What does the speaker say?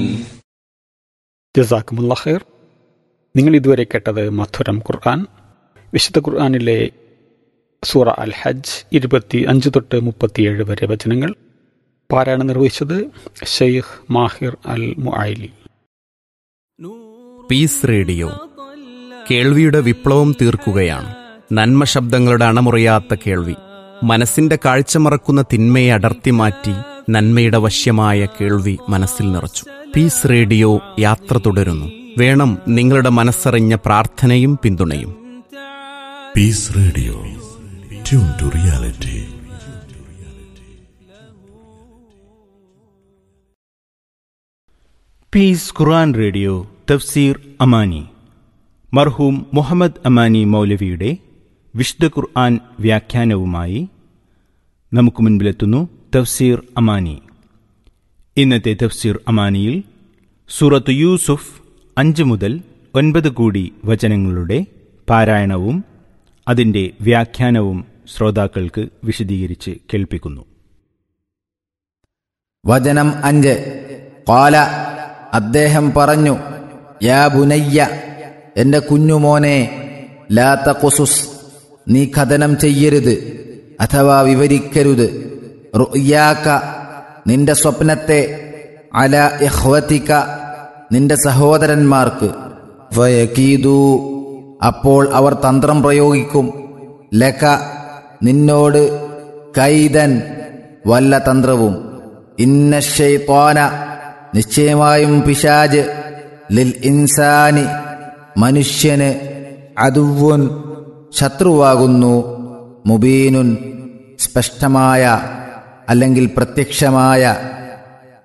ജസാക്കുമുള്ള ഖൈർ നിങ്ങൾ ഇതുവരെ കേട്ടത് മധുരം ഖുർആൻ വിശുദ്ധ ഖുർആനിലെ സൂറ അൽ ഹജ്ജ് ഇരുപത്തി അഞ്ച് തൊട്ട് മുപ്പത്തിയേഴ് വരെ വചനങ്ങൾ പാരായണം നിർവഹിച്ചത് Sheikh Maher al Muaiqly peace radio കേൾവിയുടെ വിപ്ലവം തീർക്കുകയാണ് നന്മ ശബ്ദങ്ങളുടെ അണമുറിയാത്ത കേൾവി മനസ്സിന്റെ കാഴ്ച മറക്കുന്ന തിന്മയെ അടർത്തി മാറ്റി നന്മയുടെ വശ്യമായ കേൾവി മനസ്സിൽ നിറച്ചു പീസ് റേഡിയോ യാത്ര തുടരുന്നു വേണം നിങ്ങളുടെ മനസ്സറിഞ്ഞ പ്രാർത്ഥനയും പിന്തുണയും peace radio tune to reality peace ഖുർആൻ റേഡിയോ തഫ്സീർ അമാനി മർഹൂം മുഹമ്മദ് അമാനി മൗലവിയുടെ വിശുദ്ധ ഖുർആൻ വ്യാഖ്യാനവുമായി നമുക്ക് മുൻപിലെത്തുന്നു തഫ്സീർ അമാനി ഇന്നത്തെ തഫ്സീർ അമാനിയിൽ സൂറത്ത് യൂസുഫ് അഞ്ച് മുതൽ ഒൻപത് കൂടി വചനങ്ങളുടെ പാരായണവും അതിൻ്റെ വ്യാഖ്യാനവും ശ്രോതാക്കൾക്ക് വിശദീകരിച്ച് കേൾപ്പിക്കുന്നു വചനം അഞ്ച് കോല അദ്ദേഹം പറഞ്ഞു യാ ബുനയ്യ എന്റെ കുഞ്ഞുമോനെ ലാ തഖുസുസ് നീ കഥനം ചെയ്യരുത് അഥവാ വിവരിക്കരുത് റുയാക്ക നിന്റെ സ്വപ്നത്തെ അല ഇഹ്വത്തിക നിന്റെ സഹോദരന്മാർക്ക് ഫയകീദൂ അപ്പോൾ അവർ തന്ത്രം പ്രയോഗിക്കും ലക നിന്നോട് കൈതൻ വല്ല തന്ത്രവും ഇന്ന ഷൈത്വാന നിശ്ചയമായും പിശാജ് ലിൽ ഇൻസാനി മനുഷ്യന് അതുവുൻ ശത്രുവാകുന്നു മുബീനുൻ സ്പഷ്ടമായ അല്ലെങ്കിൽ പ്രത്യക്ഷമായ